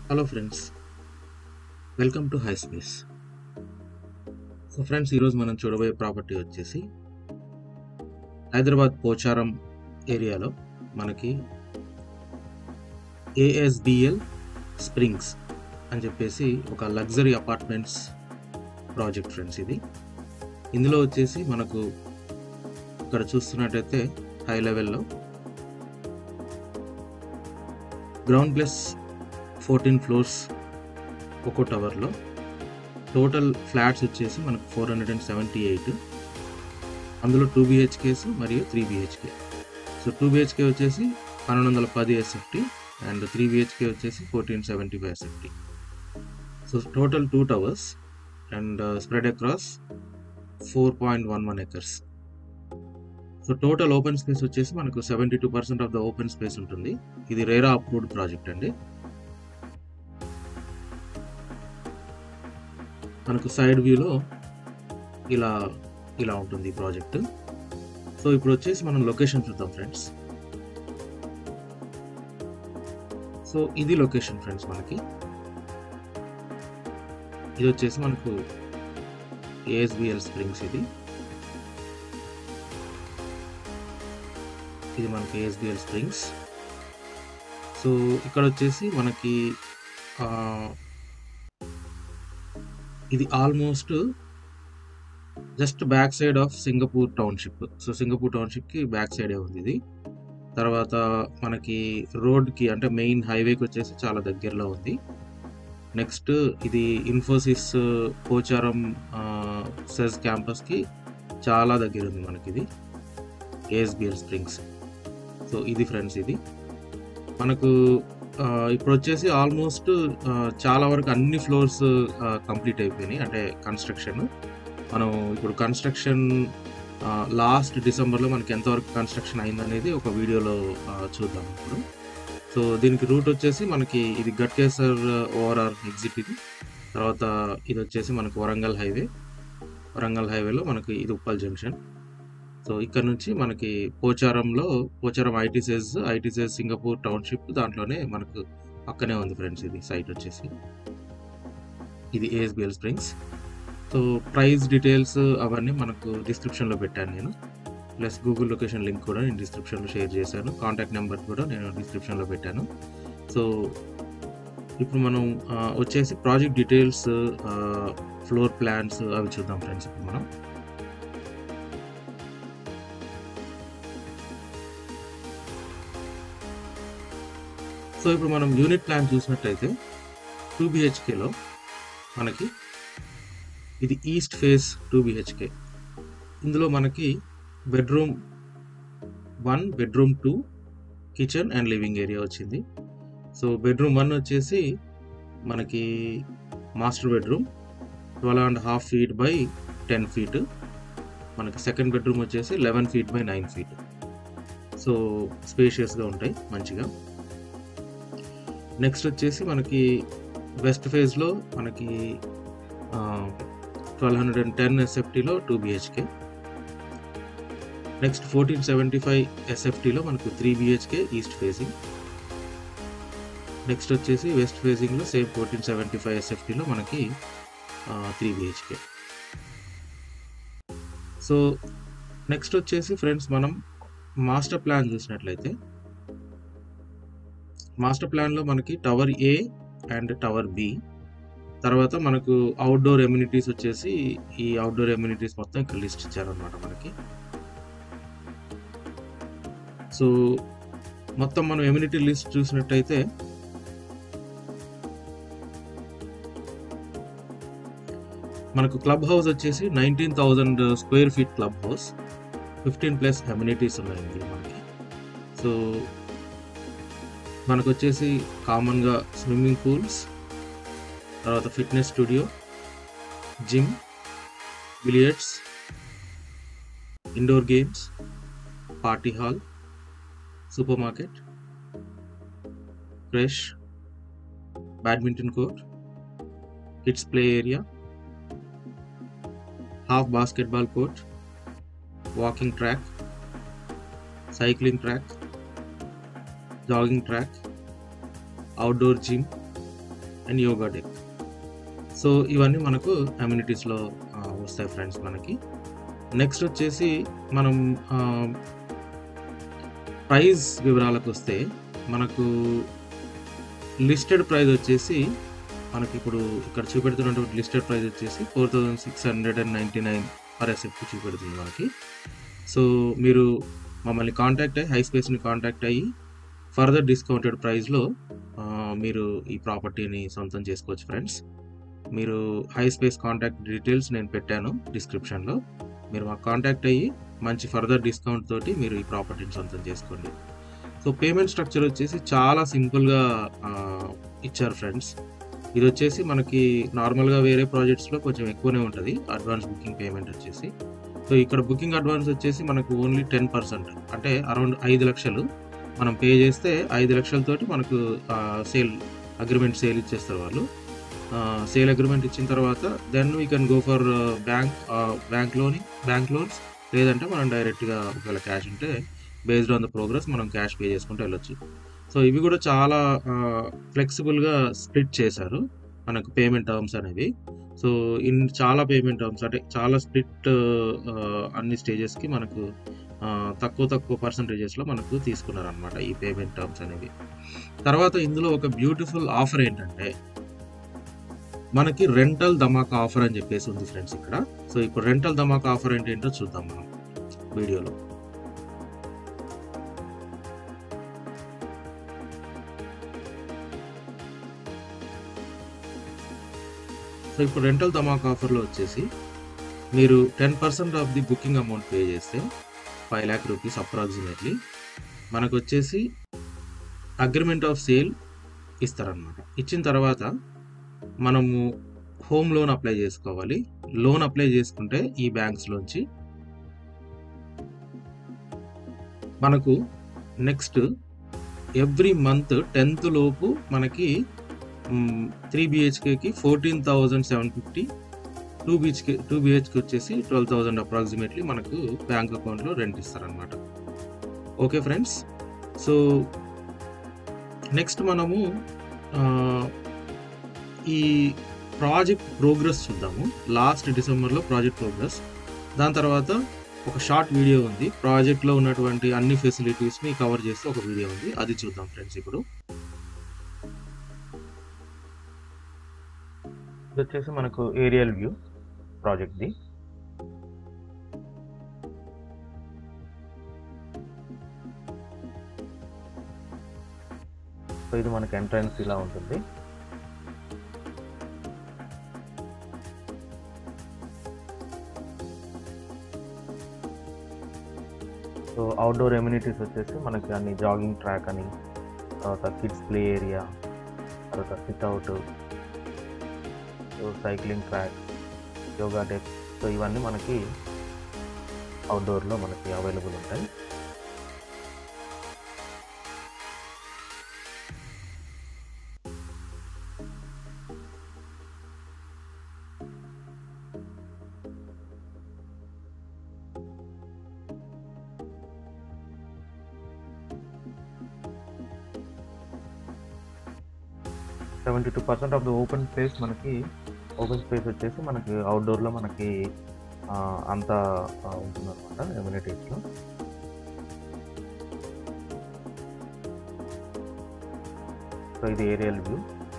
hello friends welcome to Hi Space so friends ఈరోజు మనం చూడబోయే ప్రాపర్టీ వచ్చేసి హైదరాబాద్ పోచారం ఏరియాలో మనకి ఏఎస్బిఎల్ స్ప్రింగ్స్ అని చెప్పేసి ఒక లగ్జరీ అపార్ట్మెంట్స్ ప్రాజెక్ట్ ఫ్రెండ్స్ ఇది ఇందులో వచ్చేసి మనకు ఇక్కడ చూస్తున్నట్టయితే హై లెవెల్లో గ్రౌండ్ ప్లస్ ఫోర్టీన్ ఫ్లోర్స్ ఒక్కో టవర్లో టోటల్ ఫ్లాట్స్ వచ్చేసి మనకు four hundred and seventy eight అందులో టూ బిహెచ్కేస్ మరియు three BHK so two BHK వచ్చేసి పన్నెండు వందల పది ఎస్ఎఫ్టీ అండ్ త్రీ బిహెచ్కే వచ్చేసి fourteen seventy five SFT so total two towers and spread across four point one one acres so total open space వచ్చేసి మనకు seventy two percent of the open space ఉంటుంది ఇది RERA approved project అండి మనకు side వ్యూలో ఇలా ఇలా ఉంటుంది ఈ ప్రాజెక్ట్ సో ఇప్పుడు వచ్చేసి మనం లొకేషన్ చూద్దాం ఫ్రెండ్స్ సో ఇది లొకేషన్ ఫ్రెండ్స్ మనకి ఇది వచ్చేసి మనకు ఏఎస్బిఎల్ స్ప్రింగ్స్ ఇది ఇది మనకి ఏఎస్బిఎల్ స్ప్రింగ్స్ సో ఇక్కడ వచ్చేసి మనకి ఆ, ఇది almost just back side of Singapore township so Singapore టౌన్షిప్కి బ్యాక్ సైడే ఉంది ఇది తర్వాత మనకి రోడ్కి అంటే మెయిన్ హైవేకి వచ్చేసి చాలా దగ్గరలో ఉంది నెక్స్ట్ ఇది ఇన్ఫోసిస్ పోచారం సెజ్ క్యాంపస్కి చాలా దగ్గర ఉంది మనకి ఇది ఏఎస్బిఎల్ స్ప్రింగ్స్ సో ఇది ఫ్రెండ్స్ ఇది మనకు ఆ, ఇప్పుడు వచ్చేసి ఆల్మోస్ట్ చాలా వరకు అన్ని ఫ్లోర్స్ కంప్లీట్ అయిపోయినాయి అంటే కన్స్ట్రక్షన్ మనం ఇప్పుడు కన్స్ట్రక్షన్ లాస్ట్ డిసెంబర్లో మనకి ఎంతవరకు కన్స్ట్రక్షన్ అయిందనేది ఒక వీడియోలో ఆ, చూద్దాం ఇప్పుడు సో దీనికి రూట్ వచ్చేసి మనకి ఇది గట్కేసర్ ఓఆర్ఆర్ ఎగ్జిట్ ఇది తర్వాత ఇది వచ్చేసి మనకు వరంగల్ హైవే వరంగల్ హైవేలో మనకి ఇది ఉప్పల్ జంక్షన్ సో ఇక్కడ నుంచి మనకి పోచారంలో Pocharam IT SEZ IT SEZ Singapore township దాంట్లోనే మనకు పక్కనే ఉంది ఫ్రెండ్స్ ఇది సైట్ వచ్చేసి ఇది ASBL springs so price details అవన్నీ మనకు డిస్క్రిప్షన్లో పెట్టాను నేను ప్లస్ గూగుల్ లొకేషన్ లింక్ కూడా నేను డిస్క్రిప్షన్లో షేర్ చేశాను కాంటాక్ట్ నెంబర్ కూడా నేను డిస్క్రిప్షన్లో పెట్టాను సో ఇప్పుడు మనం ఆ, వచ్చేసి ప్రాజెక్ట్ డీటెయిల్స్ ఫ్లోర్ ప్లాన్స్ అవి చూద్దాం ఫ్రెండ్స్ ఇప్పుడు మనం సో ఇప్పుడు మనం యూనిట్ ప్లాన్ చూసినట్టయితే టూ బిహెచ్కేలో మనకి ఇది ఈస్ట్ ఫేస్ టూ బిహెచ్కే ఇందులో మనకి bedroom one bedroom two kitchen and living area వచ్చింది సో బెడ్రూమ్ వన్ వచ్చేసి మనకి master bedroom twelve and half feet by ten feet మనకి సెకండ్ బెడ్రూమ్ వచ్చేసి eleven feet by nine feet so స్పేషియస్గా ఉంటాయి మంచిగా నెక్స్ట్ వచ్చేసి మనకి వెస్ట్ ఫేజ్లో మనకి ట్వెల్వ్ హండ్రెడ్ అండ్ టెన్ ఎస్ఎఫ్టీలో two BHK next fourteen seventy five ఎస్ఎఫ్టీలో మనకు three BHK east facing next వచ్చేసి వెస్ట్ ఫేసింగ్లో సేమ్ ఫోర్టీన్ సెవెంటీ ఫైవ్ ఎస్ఎఫ్టీలో మనకి త్రీ బిహెచ్కే సో నెక్స్ట్ వచ్చేసి ఫ్రెండ్స్ మనం మాస్టర్ ప్లాన్ చూసినట్లయితే మాస్టర్ ప్లాన్లో మనకి tower A and tower B తర్వాత మనకు అవుట్డోర్ ఎమ్యూనిటీస్ వచ్చేసి ఈ అవుట్డోర్ ఎమ్యూనిటీస్ మొత్తం ఇక్కడ లిస్ట్ ఇచ్చారనమాట మనకి సో మొత్తం మనం ఎమ్యూనిటీ లిస్ట్ చూసినట్టయితే మనకు క్లబ్ హౌస్ వచ్చేసి nineteen thousand square feet club house fifteen plus amenities ఉన్నాయి ఇందులో మనకి సో మనకు వచ్చేసి కామన్గా స్విమ్మింగ్ పూల్స్ తర్వాత fitness studio gym billiards indoor games party hall super market fresh badminton court kids play area half basketball court walking track cycling track jogging track outdoor gym and yoga deck so ఇవన్నీ మనకు అమ్యూనిటీస్లో వస్తాయి friends మనకి next వచ్చేసి మనం price వివరాలకు వస్తే మనకు listed price వచ్చేసి మనకి ఇప్పుడు ఇక్కడ చూపెడుతున్నటువంటి లిస్టెడ్ ప్రైస్ వచ్చేసి four thousand six hundred and ninety nine per ఎస్ఎఫ్కి చూపెడుతుంది మనకి సో మీరు మమ్మల్ని కాంటాక్ట్ అయ్యి హై స్పేస్ని కాంటాక్ట్ అయ్యి ఫర్దర్ డిస్కౌంటెడ్ ప్రైస్లో మీరు ఈ ప్రాపర్టీని సొంతం చేసుకోవచ్చు ఫ్రెండ్స్ మీరు హై స్పేస్ కాంటాక్ట్ డీటెయిల్స్ నేను పెట్టాను డిస్క్రిప్షన్లో మీరు మాకు కాంటాక్ట్ అయ్యి మంచి ఫర్దర్ డిస్కౌంట్ తోటి మీరు ఈ ప్రాపర్టీని సొంతం చేసుకోండి సో పేమెంట్ స్ట్రక్చర్ వచ్చేసి చాలా సింపుల్గా ఇచ్చారు ఫ్రెండ్స్ ఇది వచ్చేసి మనకి నార్మల్గా వేరే ప్రాజెక్ట్స్లో కొంచెం ఎక్కువనే ఉంటుంది అడ్వాన్స్ బుకింగ్ పేమెంట్ వచ్చేసి సో ఇక్కడ బుకింగ్ అడ్వాన్స్ వచ్చేసి మనకు ఓన్లీ టెన్ పర్సెంట్ అంటే అరౌండ్ ఐదు లక్షలు మనం పే చేస్తే ఐదు లక్షలతోటి మనకు సేల్ అగ్రిమెంట్ సేల్ ఇచ్చేస్తారు వాళ్ళు సేల్ అగ్రిమెంట్ ఇచ్చిన తర్వాత then we can go for bank bank loan bank loans లేదంటే మనం డైరెక్ట్గా ఒకవేళ క్యాష్ ఉంటే బేస్డ్ ఆన్ ద ప్రోగ్రెస్ మనం క్యాష్ పే చేసుకుంటూ వెళ్ళొచ్చు సో ఇవి కూడా చాలా ఫ్లెక్సిబుల్గా స్ప్లిట్ చేశారు మనకు పేమెంట్ టర్మ్స్ అనేవి సో ఇన్ చాలా పేమెంట్ టర్మ్స్ అంటే చాలా స్ప్లిట్ అన్ని స్టేజెస్కి మనకు తక్కువ తక్కువ పర్సంటేజెస్లో మనకు తీసుకున్నారనమాట ఈ పేమెంట్ టర్మ్స్ అనేవి తర్వాత ఇందులో ఒక బ్యూటిఫుల్ ఆఫర్ ఏంటంటే మనకి రెంటల్ ధమాకా ఆఫర్ అని చెప్పేసి ఉంది ఫ్రెండ్స్ ఇక్కడ సో ఇప్పుడు రెంటల్ ధమాకా ఆఫర్ ఏంటంటో చూద్దాం మనం వీడియోలో సో ఇప్పుడు రెంటల్ ధమాకా ఆఫర్లో వచ్చేసి మీరు ten percent of the booking amount pay చేస్తే ఫైవ్ ల్యాక్ రూపీస్ అప్రాక్సిమేట్లీ మనకు వచ్చేసి అగ్రిమెంట్ ఆఫ్ సేల్ ఇస్తారనమాట ఇచ్చిన తర్వాత మనము హోమ్ లోన్ అప్లై చేసుకోవాలి లోన్ అప్లై చేసుకుంటే ఈ బ్యాంక్స్లోంచి మనకు నెక్స్ట్ ఎవ్రీ మంత్ టెన్త్ లోపు మనకి త్రీ బిహెచ్కేకి fourteen thousand seven fifty two BHK two BHK వచ్చేసి ట్వెల్వ్ థౌజండ్ అప్రాక్సిమేట్లీ మనకు బ్యాంక్ అకౌంట్లో రెంట్ ఇస్తారనమాట ఓకే ఫ్రెండ్స్ సో నెక్స్ట్ మనము ఈ ప్రాజెక్ట్ ప్రోగ్రెస్ చూద్దాము లాస్ట్ డిసెంబర్లో ప్రాజెక్ట్ ప్రోగ్రెస్ దాని తర్వాత ఒక షార్ట్ వీడియో ఉంది ప్రాజెక్ట్లో ఉన్నటువంటి అన్ని ఫెసిలిటీస్ని కవర్ చేస్తూ ఒక వీడియో ఉంది అది చూద్దాం ఫ్రెండ్స్ ఇప్పుడు ఇది వచ్చేసి మనకు ఏరియల్ వ్యూ ప్రాజెక్ట్ది సో ఇది మనకి ఎంట్రన్స్ ఇలా ఉంటుంది సో అవుట్డోర్ ఎమ్యూనిటీస్ వచ్చేసి మనకి అన్ని జాగింగ్ ట్రాక్ అని తర్వాత కిడ్స్ ప్లే ఏరియా తర్వాత sit out so cycling track yoga deck so ఇవన్నీ మనకి అవుట్డోర్లో మనకి అవైలబుల్ ఉంటాయి seventy two percent of the open space మనకి ఓపెన్ స్పేస్ వచ్చేసి మనకి అవుట్డోర్లో మనకి అంతా ఉంటుందన్నమాట ఎమ్యూనిటీస్లో సో ఇది ఏరియల్ వ్యూ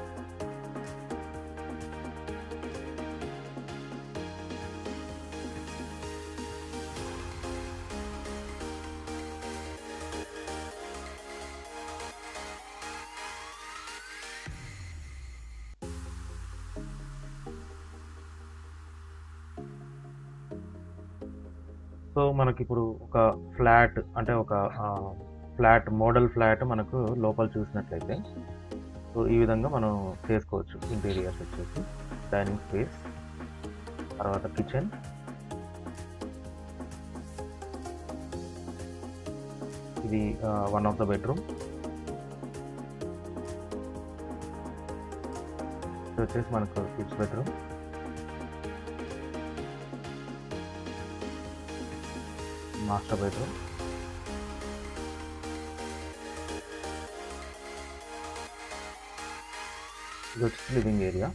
సో మనకి ఇప్పుడు ఒక ఫ్లాట్ అంటే ఒక ఫ్లాట్ మోడల్ ఫ్లాట్ మనకు లోపల చూసినట్లయితే సో ఈ విధంగా మనం చేసుకోవచ్చు ఇంటీరియర్స్ వచ్చేసి డైనింగ్ స్పేస్ తర్వాత కిచెన్ ఇది వన్ ఆఫ్ ద బెడ్రూమ్ ఇది వచ్చేసి మనకు కిడ్స్ బెడ్రూమ్ మాస్టర్ బెడ్రూమ్ ఇది వచ్చేసి లివింగ్ ఏరియా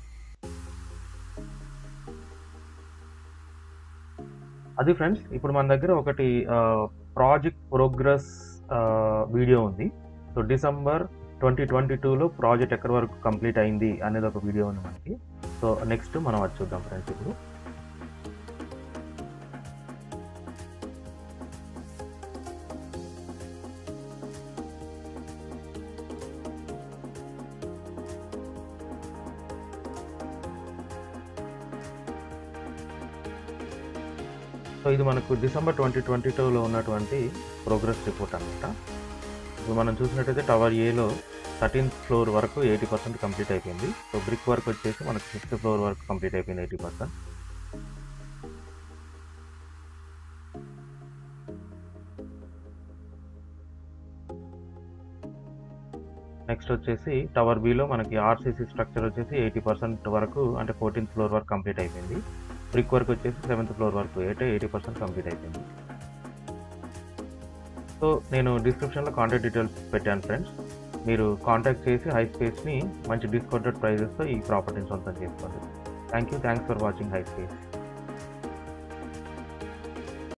అది ఫ్రెండ్స్ ఇప్పుడు మన దగ్గర ఒకటి ప్రాజెక్ట్ ప్రోగ్రెస్ వీడియో ఉంది సో డిసెంబర్ ట్వంటీ ట్వంటీ టూలో ప్రాజెక్ట్ ఎక్కడి వరకు కంప్లీట్ అయింది అనేది ఒక వీడియో ఉంది మనకి సో నెక్స్ట్ మనం అది చూద్దాం ఫ్రెండ్స్ ఇప్పుడు సో ఇది మనకు డిసెంబర్ ట్వంటీ ట్వంటీ టూలో ఉన్నటువంటి ప్రోగ్రెస్ రిపోర్ట్ అనమాట ఇప్పుడు మనం చూసినట్టయితే టవర్ ఏలో థర్టీన్త్ ఫ్లోర్ వరకు ఎయిటీ పర్సెంట్ కంప్లీట్ అయిపోయింది సో బ్రిక్ వర్క్ వచ్చేసి మనకు ఫిఫ్త్ ఫ్లోర్ వరకు కంప్లీట్ అయిపోయింది ఎయిటీ పర్సెంట్ నెక్స్ట్ వచ్చేసి టవర్ బిలో మనకి ఆర్సీసీ స్ట్రక్చర్ వచ్చేసి ఎయిటీ పర్సెంట్ వరకు అంటే ఫోర్టీన్త్ ఫ్లోర్ వరకు కంప్లీట్ అయిపోయింది బ్రిక్ వర్క్ వచ్చేసి సెవెంత్ ఫ్లోర్ వరకు అయితే ఎయిటీ పర్సెంట్ కంప్లీట్ అయిపోయింది సో నేను డిస్క్రిప్షన్లో కాంటాక్ట్ డీటెయిల్స్ పెట్టాను ఫ్రెండ్స్ మీరు కాంటాక్ట్ చేసి హై స్పేస్ని మంచి డిస్కౌంటెడ్ ప్రైజెస్తో ఈ ప్రాపర్టీని సొంతం చేసుకోండి thank you thanks for watching Hi space